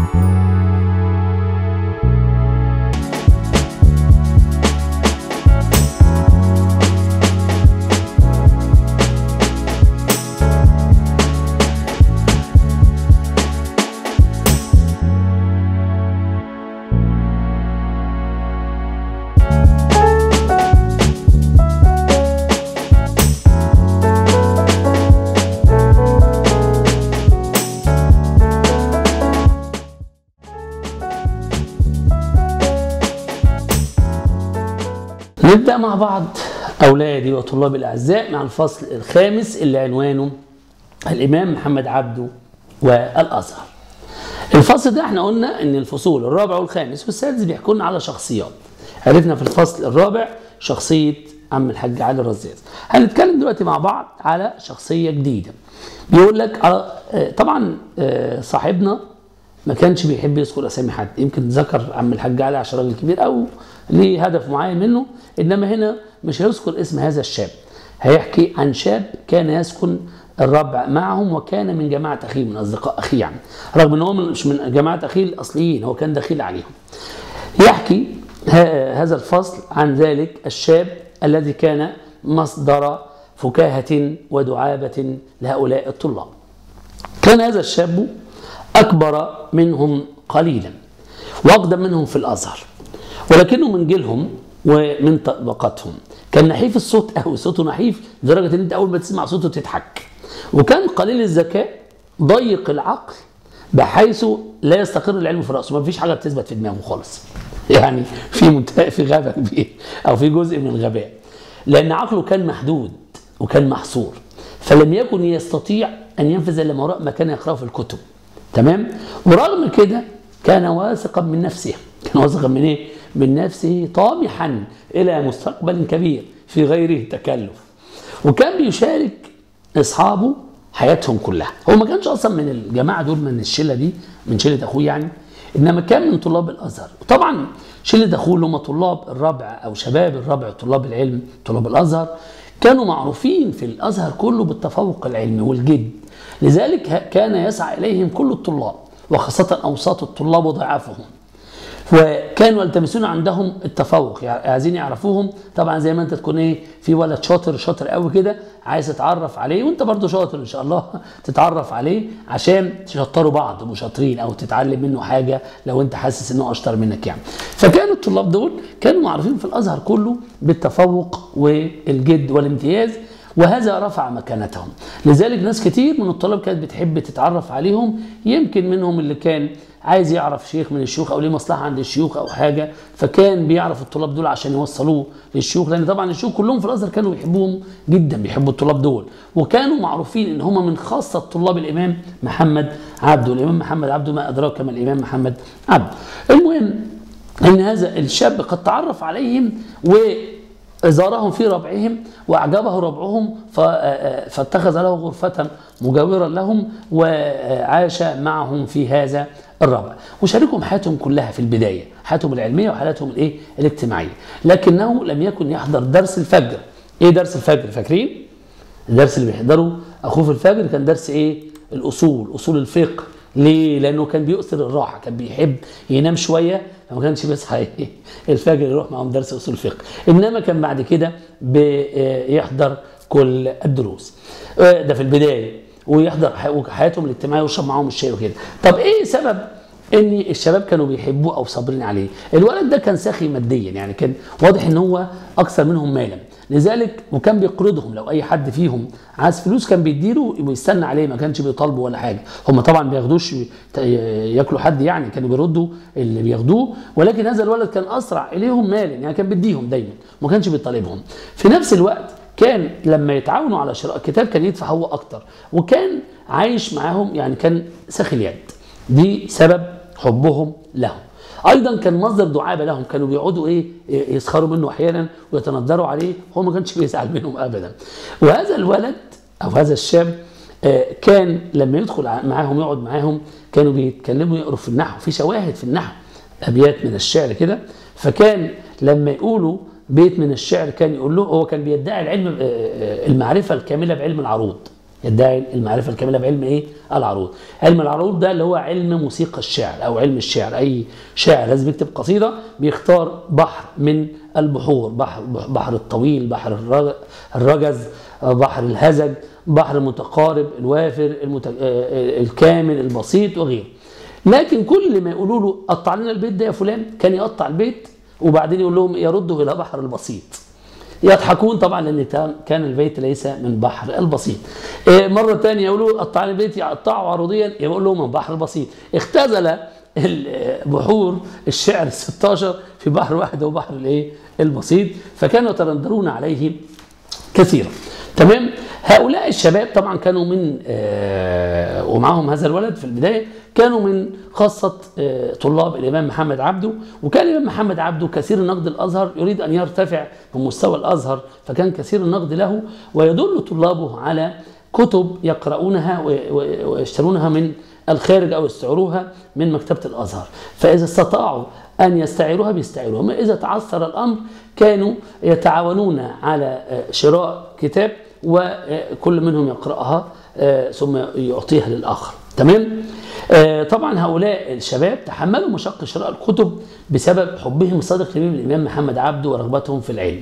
نبدأ مع بعض أولادي وطلابي الأعزاء مع الفصل الخامس اللي عنوانه الإمام محمد عبده والأزهر. الفصل ده احنا قلنا إن الفصول الرابع والخامس والسادس بيحكوا لنا على شخصيات. عرفنا في الفصل الرابع شخصية عم الحاج علي الرزاز. هنتكلم دلوقتي مع بعض على شخصية جديدة. بيقول لك على- آه، طبعا آه، صاحبنا ما كانش بيحب يذكر اسامي حد يمكن ذكر عم الحاج علي عشان راجل كبير او ليه هدف معين منه انما هنا مش هيذكر اسم هذا الشاب هيحكي عن شاب كان يسكن الربع معهم وكان من جماعه اخيه من اصدقاء اخيه يعني رغم ان هو من- مش من جماعه اخيه الاصليين هو كان دخيل عليهم يحكي ه- هذا الفصل عن ذلك الشاب الذي كان مصدر فكاهة ودعابة لهؤلاء الطلاب كان هذا الشاب أكبر منهم قليلا وأقدم منهم في الأزهر ولكنه من جيلهم ومن طبقتهم كان نحيف الصوت قوي صوته نحيف لدرجة إن أنت أول ما تسمع صوته تضحك وكان قليل الذكاء ضيق العقل بحيث لا يستقر العلم في رأسه ما فيش حاجة بتثبت في دماغه خالص يعني في منتهى في غباء كبير أو في جزء من الغباء لأن عقله كان محدود وكان محصور فلم يكن يستطيع أن ينفذ إلا ما وراء ما كان يقرأه في الكتب تمام ورغم كده كان واثقا من نفسه كان واثقا من ايه من نفسه طامحا الى مستقبل كبير في غيره تكلف وكان بيشارك اصحابه حياتهم كلها هو ما كانش اصلا من الجماعه دول من الشله دي من شله اخوه يعني انما كان من طلاب الازهر وطبعا شله اخوه اللي هم طلاب الربع او شباب الربع طلاب العلم طلاب الازهر كانوا معروفين في الازهر كله بالتفوق العلمي والجد لذلك ه- كان يسعى اليهم كل الطلاب وخاصه اوساط الطلاب وضعافهم وكانوا يلتمسون عندهم التفوق يعني عايزين يعرفوهم طبعا زي ما انت تكون ايه في ولد شاطر شاطر قوي كده عايز تتعرف عليه وانت برضو شاطر ان شاء الله تتعرف عليه عشان تشطروا بعض تبقوا شاطرين او تتعلم منه حاجه لو انت حاسس انه اشطر منك يعني فكانوا الطلاب دول كانوا معروفين في الازهر كله بالتفوق والجد والامتياز وهذا رفع مكانتهم لذلك ناس كتير من الطلاب كانت بتحب تتعرف عليهم يمكن منهم اللي كان عايز يعرف شيخ من الشيوخ او ليه مصلحه عند الشيوخ او حاجه فكان بيعرف الطلاب دول عشان يوصلوه للشيوخ لان طبعا الشيوخ كلهم في الازهر كانوا بيحبوهم جدا بيحبوا الطلاب دول وكانوا معروفين ان هم من خاصه طلاب الامام محمد عبده الامام محمد عبده ما ادراك ما الامام محمد عبده المهم ان هذا الشاب قد تعرف عليهم و زارهم في ربعهم واعجبه ربعهم ف- فاتخذ له غرفه مجاورا لهم وعاش معهم في هذا الربع وشاركهم حياتهم كلها في البدايه حياتهم العلميه وحياتهم الايه الاجتماعيه لكنه لم يكن يحضر درس الفجر ايه درس الفجر فاكرين الدرس اللي بيحضره اخوه في الفجر كان درس ايه الاصول اصول الفقه ليه لانه كان بيؤثر الراحه كان بيحب ينام شويه فما كانش بيصحى إيه؟ الفجر يروح معاهم درس اصول الفقه انما كان بعد كده بيحضر كل الدروس آه، ده في البدايه ويحضر حي- حياتهم الاجتماعيه ويشرب معاهم الشاي وكده طب ايه سبب ان الشباب كانوا بيحبوه او صابرين عليه الولد ده كان سخي ماديا يعني كان واضح ان هو اكثر منهم مالا لذلك وكان بيقرضهم لو اي حد فيهم عايز فلوس كان بيديله ويستنى عليه ما كانش بيطالبه ولا حاجه هم طبعا ما بياخدوش ت- ياكلوا حد يعني كانوا بيردوا اللي بياخدوه ولكن هذا الولد كان اسرع اليهم مالا يعني كان بيديهم دايما ما كانش بيطالبهم في نفس الوقت كان لما يتعاونوا على شراء كتاب كان يدفع هو اكتر وكان عايش معاهم يعني كان ساخي اليد دي سبب حبهم له ايضا كان مصدر دعابه لهم كانوا بيقعدوا ايه يسخروا منه احيانا ويتندروا عليه هو ما كانش بيزعل منهم ابدا وهذا الولد او هذا الشاب آه، كان لما يدخل ع- معاهم يقعد معاهم كانوا بيتكلموا يقروا في النحو في شواهد في النحو ابيات من الشعر كده فكان لما يقولوا بيت من الشعر كان يقول له هو كان بيدعي العلم آه، آه، المعرفه الكامله بعلم العروض يدعي المعرفة الكاملة بعلم ايه؟ العروض. علم العروض ده اللي هو علم موسيقى الشعر او علم الشعر، اي شاعر لازم يكتب قصيدة بيختار بحر من البحور، بحر بحر الطويل، بحر الرج- الرجز، بحر الهزج، بحر المتقارب، الوافر، المت... آه، الكامل، البسيط وغيره. لكن كل ما يقولوا له قطع لنا البيت ده يا فلان كان يقطع البيت وبعدين يقول لهم يردوا الى بحر البسيط. يضحكون طبعا لان كان- كان البيت ليس من بحر البسيط. إيه، مره ثانيه يقولوا قطع لنا البيت يقطعوا عروضيا يقول لهم من بحر البسيط. اختزل ال- بحور الشعر ال 16 في بحر واحد هو بحر الايه؟ البسيط فكانوا يترندرون عليه كثيرا تمام هؤلاء الشباب طبعا كانوا من آه، ومعهم هذا الولد في البدايه كانوا من خاصه آه، طلاب الامام محمد عبده وكان الامام محمد عبده كثير النقد الازهر يريد ان يرتفع من مستوى الازهر فكان كثير النقد له ويدل طلابه على كتب يقرؤونها و- و- ويشترونها من الخارج او يستعيروها من مكتبه الازهر فاذا استطاعوا ان يستعيروها بيستعيروها اما اذا تعثر الامر كانوا يتعاونون على آه، شراء كتاب وكل منهم يقراها آه، ثم يعطيها للاخر تمام آه، طبعا هؤلاء الشباب تحملوا مشق شراء الكتب بسبب حبهم الصادق للامام محمد عبده ورغبتهم في العلم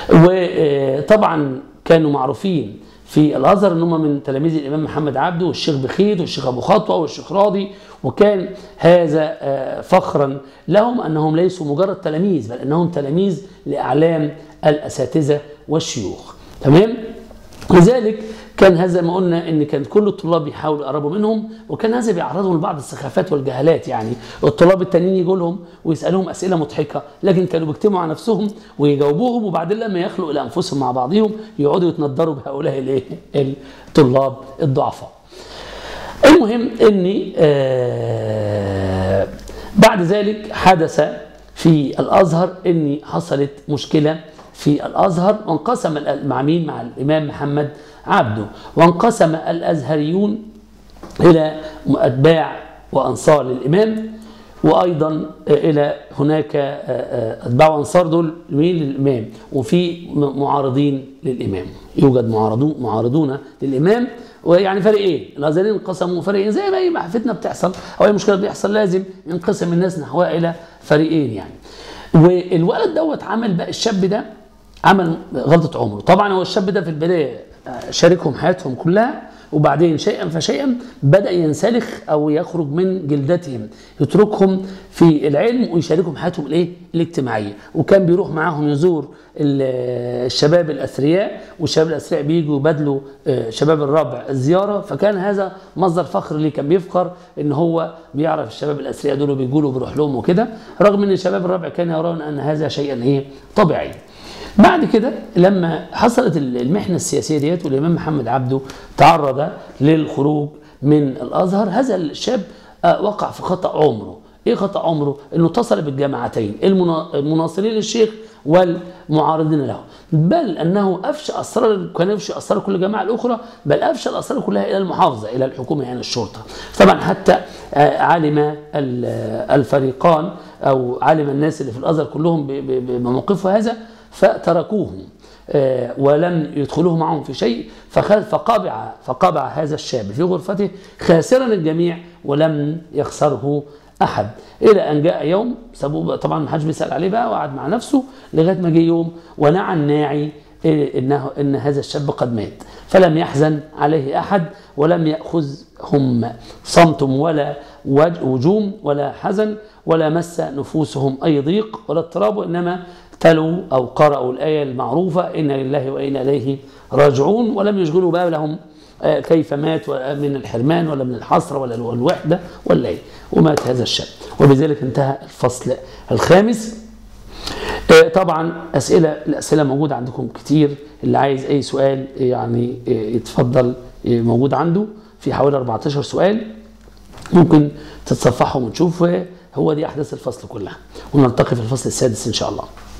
وطبعا كانوا معروفين في الازهر ان هم من تلاميذ الامام محمد عبده والشيخ بخيت والشيخ ابو خطوه والشيخ راضي وكان هذا آه، فخرا لهم انهم ليسوا مجرد تلاميذ بل انهم تلاميذ لاعلام الاساتذه والشيوخ تمام لذلك كان هذا ما قلنا ان كان كل الطلاب بيحاولوا يقربوا منهم وكان هذا بيعرضهم لبعض السخافات والجهالات يعني الطلاب التانيين يجوا لهم ويسالوهم اسئله مضحكه لكن كانوا بيجتمعوا على نفسهم ويجاوبوهم وبعدين لما يخلقوا لانفسهم مع بعضهم يقعدوا يتندروا بهؤلاء الايه الطلاب الضعفاء. المهم اني آه بعد ذلك حدث في الازهر اني حصلت مشكله في الازهر وانقسم ال- مع مين؟ مع الامام محمد عبده وانقسم الازهريون الى اتباع وانصار للامام وايضا الى هناك اتباع وانصار دول مين للامام وفي م- معارضين للامام يوجد معارضون معارضون للامام ويعني فريقين الازهريين انقسموا فريقين زي ما اي فتنه بتحصل او اي مشكله بتحصل لازم ينقسم الناس نحوها الى فريقين يعني والولد دوت عمل بقى الشاب ده عمل غلطه عمره طبعا هو الشاب ده في البدايه شاركهم حياتهم كلها وبعدين شيئا فشيئا بدا ينسلخ او يخرج من جلدتهم يتركهم في العلم ويشاركهم حياتهم الايه الاجتماعيه وكان بيروح معاهم يزور ال- الشباب الاثرياء والشباب الاثرياء بيجوا يبادلوا آه، شباب الربع الزياره فكان هذا مصدر فخر ليه كان بيفخر ان هو بيعرف الشباب الاثرياء دول بيجوا له بيروح لهم وكده رغم ان شباب الربع كانوا يرون ان هذا شيئا ايه طبيعي بعد كده لما حصلت المحنه السياسيه ديت والامام محمد عبده تعرض للخروج من الازهر هذا الشاب آه، وقع في خطا عمره ايه خطا عمره انه اتصل بالجماعتين المنا- المناصرين للشيخ والمعارضين له بل انه افشى اسرار كان يفشي اسرار كل جماعه الاخرى بل افشى الاسرار كلها الى المحافظه الى الحكومه يعني الشرطه طبعا حتى آه، علم ال- الفريقان او علم الناس اللي في الازهر كلهم ب- ب- بموقفه هذا فتركوهم آه، ولم يدخلوه معهم في شيء فخ- فقابع فقابع هذا الشاب في غرفته خاسرا الجميع ولم يخسره احد الى ان جاء يوم سابوه بقى- طبعا ما حدش بيسال عليه بقى وقعد مع نفسه لغايه ما جه يوم ونعى الناعي إيه انه ان هذا الشاب قد مات فلم يحزن عليه احد ولم ياخذهم صمت ولا وج- وجوم ولا حزن ولا مس نفوسهم اي ضيق ولا اضطراب وانما تلوا او قرأوا الايه المعروفه انا لله وانا اليه راجعون ولم يشغلوا بالهم آه، كيف مات ولا من الحرمان ولا من الحسره ولا الوحده ولا ايه ومات هذا الشاب وبذلك انتهى الفصل الخامس آه، طبعا اسئله الاسئله موجوده عندكم كتير اللي عايز اي سؤال يعني آه، يتفضل آه، موجود عنده في حوالي 14 سؤال ممكن تتصفحهم وتشوف هو دي احداث الفصل كلها ونلتقي في الفصل السادس ان شاء الله